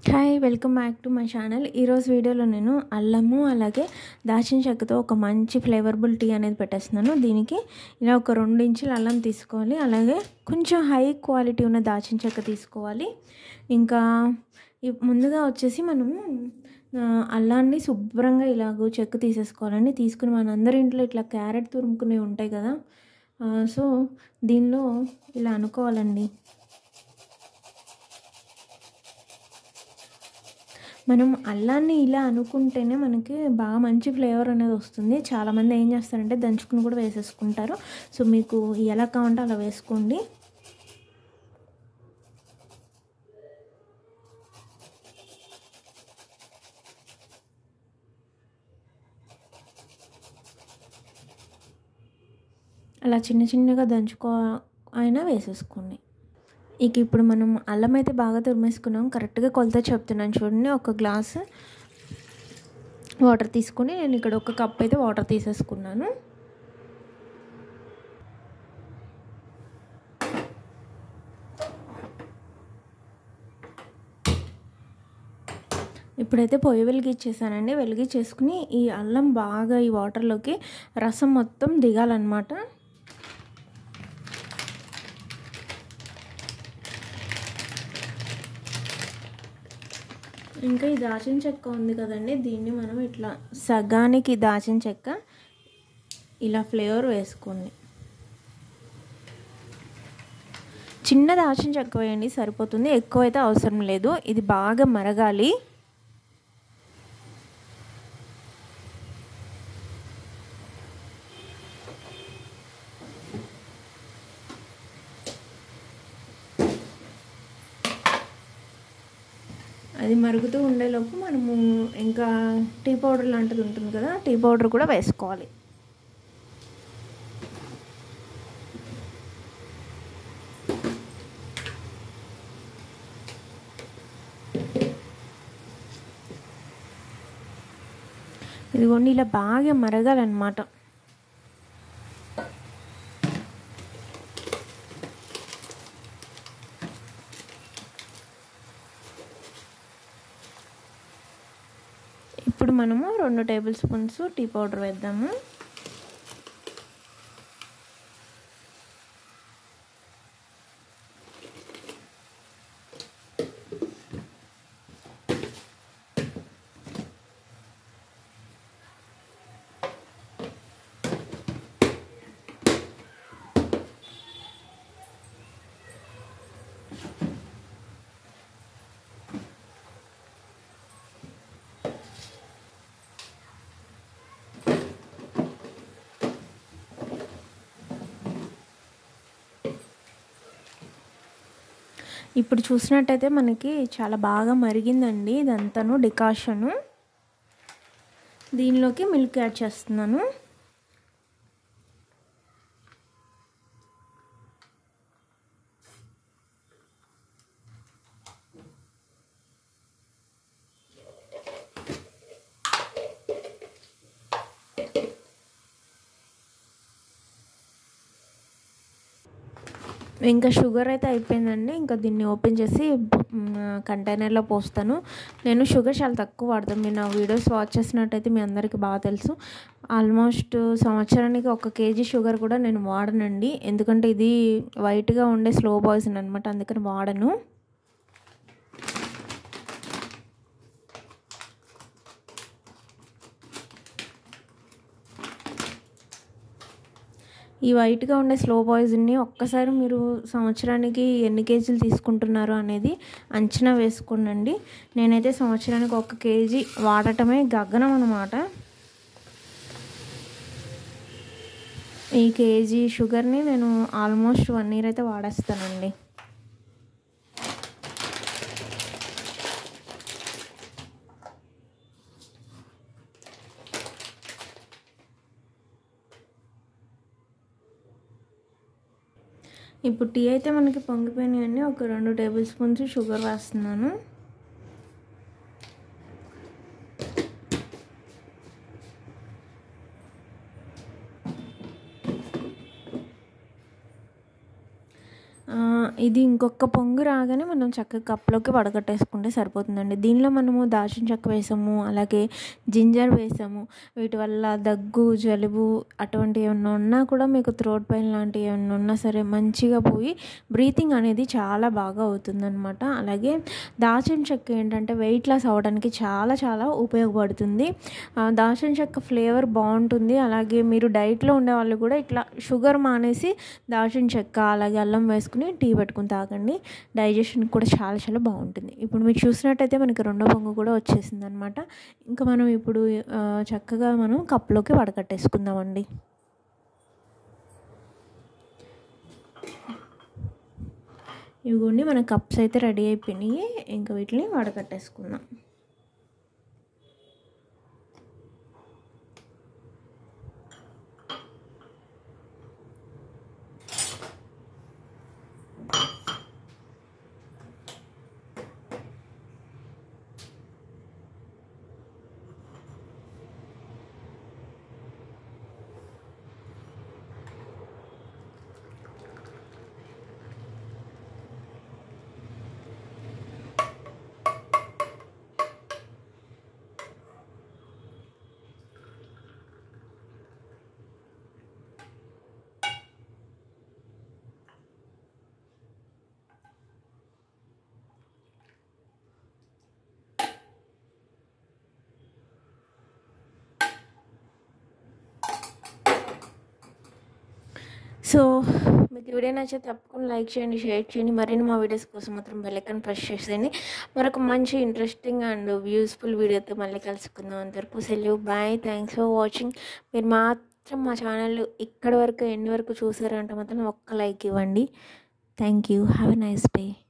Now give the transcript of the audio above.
hi welcome back to my channel ఈరోజు వీడియోలో నేను అల్లము అలాగే దాచిన చెక్కతో ఒక మంచి ఫ్లేవర్బుల్ టీ అనేది పెట్టేస్తున్నాను దీనికి ఇలా ఒక రెండు ఇంచుల అల్లం తీసుకోవాలి అలాగే కొంచెం హై క్వాలిటీ ఉన్న దాచిన చెక్క తీసుకోవాలి ఇంకా ఇ- ముందుగా వచ్చేసి మనము ఆ, అల్లాన్ని శుభ్రంగా ఇలాగ చెక్క తీసేసుకోవాలండి తీసుకుని మనందరి ఇంట్లో ఇట్లా క్యారెట్ తురుముకునేవి ఉంటాయి కదా ఆ, సో దీనిలో ఇలా అనుకోవాలండి మనం అల్లాన్ని ఇలా అనుకుంటేనే మనకి బాగా మంచి ఫ్లేవర్ అనేది వస్తుంది చాలామంది ఏం చేస్తారంటే దంచుకుని కూడా వేసేసుకుంటారు సో మీకు ఎలా కావాలంటే అలా వేసుకోండి అలా చిన్న చిన్నగా దంచుకో అయినా వేసేసుకోండి ఇక ఇప్పుడు మనం అల్లం అయితే బాగా తురిమేసుకున్నాం కరెక్ట్గా కొలత చెప్తున్నాను చూడండి ఒక గ్లాస్ వాటర్ తీసుకొని నేను ఇక్కడ ఒక కప్ అయితే వాటర్ తీసేసుకున్నాను ఇప్పుడైతే పొయ్యి వెలిగించేసానండి వెలిగించేసుకుని ఈ అల్లం బాగా ఈ వాటర్లోకి రసం మొత్తం దిగాలన్నమాట ఇంకా ఈ దాచిన చెక్క ఉంది కదండి దీన్ని మనం ఇట్లా సగానికి దాచిన చెక్క ఇలా ఫ్లేవర్ వేసుకోండి చిన్న దాచిన చెక్క వేయండి సరిపోతుంది ఎక్కువ అయితే అవసరం లేదు ఇది బాగా మరగాలి అది మరుగుతూ ఉండేలోపు మనము ఇంకా టీ పౌడర్ లాంటిది ఉంటుంది కదా టీ పౌడర్ కూడా వేసుకోవాలి ఇదిగోండి ఇలా బాగా మరగాలన్నమాట ఇప్పుడు మనము రెండు టేబుల్ స్పూన్స్ టీ పౌడర్ వేద్దాము ఇప్పుడు చూసినట్టయితే మనకి చాలా బాగా మరిగిందండి ఇదంతాను డికాషను దీనిలోకి మిల్క్ యాడ్ చేస్తున్నాను ఇంకా షుగర్ అయితే అయిపోయిందండి ఇంకా దీన్ని ఓపెన్ చేసి కంటైనర్లో పోస్తాను నేను షుగర్ చాలా తక్కువ వాడతాను మీరు నా వీడియోస్ వాచ్ చేసినట్టయితే మీ అందరికీ బాగా తెలుసు ఆల్మోస్ట్ సంవత్సరానికి ఒక కేజీ షుగర్ కూడా నేను వాడనండి ఎందుకంటే ఇది వైట్గా ఉండే స్లో పాయిజన్ అనమాట అందుకని వాడను ఈ వైట్గా ఉండే స్లో పాయిజన్ని ఒక్కసారి మీరు సంవత్సరానికి ఎన్ని కేజీలు తీసుకుంటున్నారు అనేది అంచనా వేసుకోండి నేనైతే సంవత్సరానికి ఒక కేజీ వాడటమే గగనం అనమాట ఈ కేజీ షుగర్ని నేను ఆల్మోస్ట్ వన్ ఇయర్ అయితే వాడేస్తానండి ఇప్పుడు టీ అయితే మనకి పొంగిపోయినాయండి ఒక రెండు టేబుల్ స్పూన్స్ షుగర్ వేస్తున్నాను ఇది ఇంకొక పొంగు రాగానే మనం చక్కగా కప్లోకి వడగట్టేసుకుంటే సరిపోతుందండి దీనిలో మనము దాల్చిన చెక్క వేసాము అలాగే జింజర్ వేసాము వీటి వల్ల దగ్గు జలుబు అటువంటి ఏమన్నా ఉన్నా కూడా మీకు థ్రోట్ పెయిన్ లాంటివి ఏమన్నా ఉన్నా సరే మంచిగా పోయి బ్రీతింగ్ అనేది చాలా బాగా అవుతుందన్నమాట అలాగే దాల్చిన చెక్క ఏంటంటే వెయిట్ లాస్ అవ్వడానికి చాలా చాలా ఉపయోగపడుతుంది ఆ, దాల్చిన చెక్క ఫ్లేవర్ బాగుంటుంది అలాగే మీరు డైట్లో ఉండే వాళ్ళు కూడా ఇట్లా షుగర్ మానేసి దాల్చిన చెక్క అలాగే అల్లం వేసుకుని టీ పెట్టుకుని తాగండి డైజెషన్ కూడా చాలా చాలా బాగుంటుంది ఇప్పుడు మీరు చూసినట్టయితే మనకి రెండో పొంగు కూడా వచ్చేసింది అనమాట ఇంకా మనం ఇప్పుడు ఆ, చక్కగా మనం కప్లోకి వడకట్టేసుకుందామండి ఇవిగోండి మన కప్స్ అయితే రెడీ అయిపోయినాయి ఇంకా వీటిని వడకట్టేసుకుందాం సో మీకు వీడియో నచ్చితే తప్పకుండా లైక్ చేయండి షేర్ చేయండి మరిన్ని మా వీడియోస్ కోసం మాత్రం బెల్లైకన్ ప్రెస్ చేసేయండి మరొక మంచి ఇంట్రెస్టింగ్ అండ్ యూస్ఫుల్ వీడియోతో మళ్ళీ కలుసుకుందాం అంతవరకు సెలవు బాయ్ థ్యాంక్స్ ఫర్ వాచింగ్ మీరు మాత్రం మా ఛానల్ ఇక్కడి వరకు ఎన్ని వరకు చూసారంటే మాత్రం ఒక్క లైక్ ఇవ్వండి thank you have a nice day